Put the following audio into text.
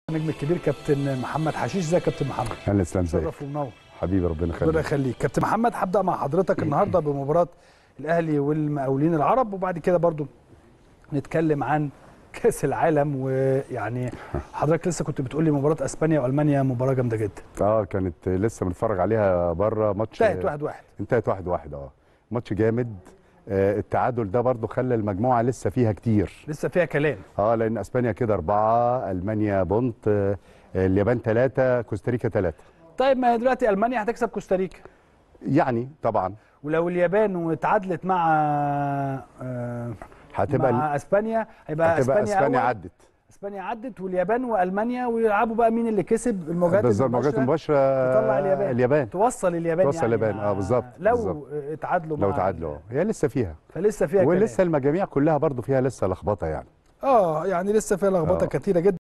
النجم الكبير كابتن محمد حشيش ازيك يا كابتن محمد اهلا اسلام ازيك شرف ومنور حبيبي ربنا ربنا يخليك يخليك كابتن محمد هبدا مع حضرتك النهارده بمباراه الاهلي والمقاولين العرب وبعد كده برضو نتكلم عن كاس العالم ويعني حضرتك لسه كنت بتقول لي مباراه اسبانيا والمانيا مباراه جامده جدا اه كانت لسه بنتفرج عليها بره ماتش انتهت واحد واحد انتهت واحد واحد اه ماتش جامد آه التعادل ده برضو خلى المجموعه لسه فيها كتير لسه فيها كلام اه لان اسبانيا كده اربعه المانيا بونت آه اليابان ثلاثه كوستاريكا ثلاثه طيب ما هي دلوقتي المانيا هتكسب كوستاريكا يعني طبعا ولو اليابان واتعادلت مع آه هتبقى مع اسبانيا هيبقى هتبقى اسبانيا اسبانيا أول. عدت اسبانيا عدت واليابان والمانيا ويلعبوا بقى مين اللي كسب المواجهات بالظبط المواجهات المباشره تطلع اليابان اليابان توصل اليابان توصل يعني اليابان، مع- آه، بالظبط، لو بالظبط. اتعادلوا لو مع- تعادلوا آه. هي لسه فيها فلسه فيها ولسه كلام. المجاميع كلها برضو فيها لسه لخبطه يعني اه يعني لسه فيها لخبطه آه. كتيره جدا